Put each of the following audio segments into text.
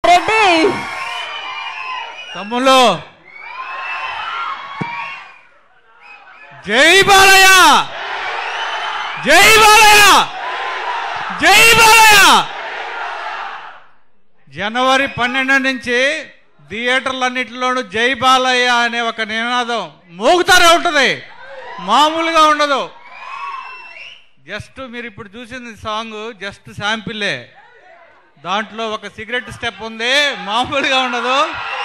రెడ్డి తమ్ముళ్ళు జై బాలయ్య జై బాలయ్య జై బాలయ్య జనవరి పన్నెండు నుంచి థియేటర్లన్నింటిలోనూ జై బాలయ్య అనే ఒక నినాదం మోగుతారే ఉంటుంది మామూలుగా ఉండదు జస్ట్ మీరు ఇప్పుడు చూసింది సాంగ్ జస్ట్ శాంపిల్లే దాంట్లో ఒక సిగరెట్ స్టెప్ ఉంది మామూలుగా ఉండదు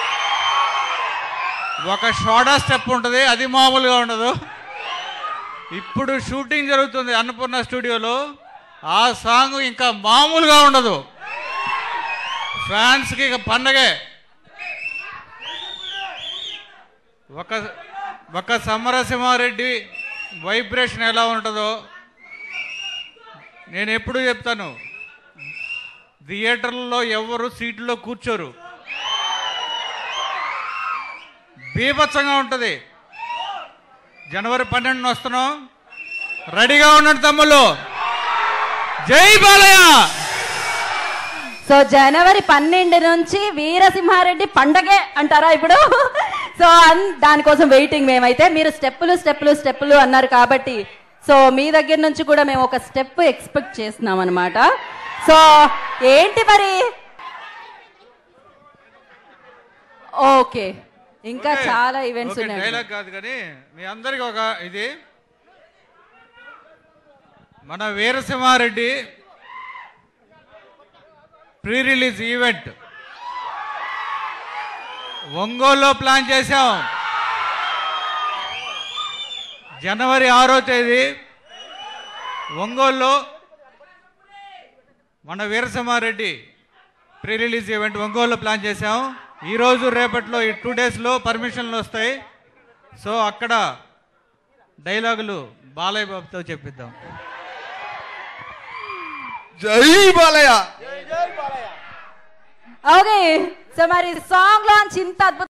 ఒక షోడా స్టెప్ ఉంటుంది అది మామూలుగా ఉండదు ఇప్పుడు షూటింగ్ జరుగుతుంది అన్నపూర్ణ స్టూడియోలో ఆ సాంగ్ ఇంకా మామూలుగా ఉండదు ఫ్యాన్స్కి ఇక పండగే ఒక ఒక సమరసింహారెడ్డి వైబ్రేషన్ ఎలా ఉంటుందో నేను ఎప్పుడు చెప్తాను థియేటర్లలో ఎవరు సీట్లో కూర్చోరు బీభత్సంగా ఉంటుంది జనవరి పన్నెండున వస్తున్నాం రెడీగా ఉండండి తమ్ముళ్ళు జై బాలయ్య సో జనవరి పన్నెండు నుంచి వీరసింహారెడ్డి పండగే అంటారా ఇప్పుడు సో అన్- దానికోసం వెయిటింగ్ మేమైతే మీరు స్టెప్పులు స్టెప్పులు స్టెప్పులు అన్నారు కాబట్టి సో మీ దగ్గర నుంచి కూడా మేము ఒక స్టెప్ ఎక్స్పెక్ట్ చేస్తున్నాం అనమాట సో ఏంటి మరి ఓకే ఇంకా ఓకే. చాలా ఈవెంట్స్ ఓకే, ఉన్నాయి డైలాగ్ కాదు కానీ మీ అందరికి ఒక ఇది మన వీరసింహారెడ్డి ప్రీ రిలీజ్ ఈవెంట్ ఒంగోలులో ప్లాన్ చేశాం జనవరి ఆరో తేదీ ఒంగోలులో మన వీరసింహారెడ్డి ప్రీ రిలీజ్ ఈవెంట్ ఒంగోలులో ప్లాన్ చేశాం ఈరోజు రేపట్లో ఈ టూ డేస్లో పర్మిషన్లు వస్తాయి సో అక్కడ డైలాగులు బాలయ్య బాబుతో చెప్పిద్దాం జై బాలయ్య ఓకే సో మరి సాంగ్ లాంచ్ ఇంత అద్భుత